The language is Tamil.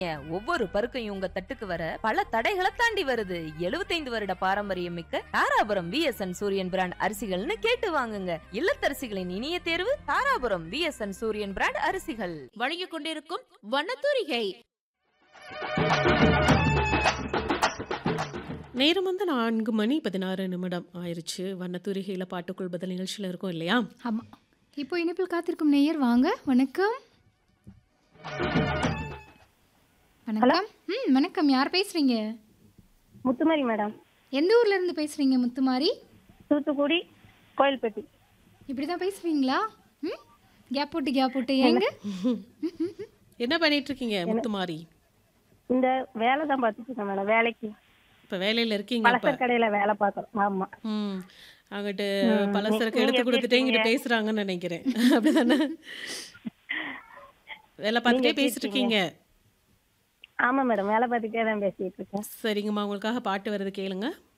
ஒவ்வொரு பருக்கையும் உங்க தட்டுக்கு வர பல தடைகளை தாண்டி வருது 75 வருட பாரம்பரியம் மிக்க தாராபுரம் விஎஸ்என் சூரியன் பிராண்ட் அரிசிகள்னு கேட்டு வாங்குங்க இல்லத்தரசிகளின் இனிய தேர்வு தாராபுரம் விஎஸ்என் சூரியன் பிராண்ட் அரிசிகள் வழங்கிக் கொண்டிருக்கும் வண்ணத்தூரிகை நேரம் வந்து நான்கு மணி பதினாறு நிமிடம் ஆயிருச்சு வண்ணத்தூரிகையில் பாட்டுக்குள் பதில் நிகழ்ச்சியில் இருக்கும் இல்லையா ஆமாம் இப்போ இணைப்பில் காத்திருக்கும் நேயர் வாங்க வணக்கம் வணக்கம் ம் வணக்கம் யார் பேசுறீங்க முத்துமாரி மேடம் எந்த ஊர்ல இருந்து பேசுறீங்க முத்துமாரி தூத்துக்குடி கோயில்பட்டி இப்படி தான் பேசுவீங்களா ம் கேப் போட்டு கேப் போட்டு ஏங்க என்ன பண்ணிட்டு இருக்கீங்க முத்துமாரி இந்த வேலை தான் பார்த்துட்டு இருக்கேன் மேடம் வேலைக்கு இப்போ வேலையில் இருக்கீங்க இப்போ பலசர கடையில வேலை பார்க்குறோம் ஆமா ம் அங்கிட்டு ம், பலசரக்கு நீ- எடுத்து நீங்க கொடுத்துட்டு எப்படி இங்கிட்டு இருக்கீங்க? பேசுறாங்கன்னு நினைக்கிறேன் அப்படிதானே வேலை பார்த்துட்டே எப்படி பேசிட்டு இருக்கீங்க ஆமா மேடம் வேலை பார்த்துட்டே தான் பேசிட்டு இருக்கேன் சரிங்கம்மா உங்களுக்காக பாட்டு வருது கேளுங்க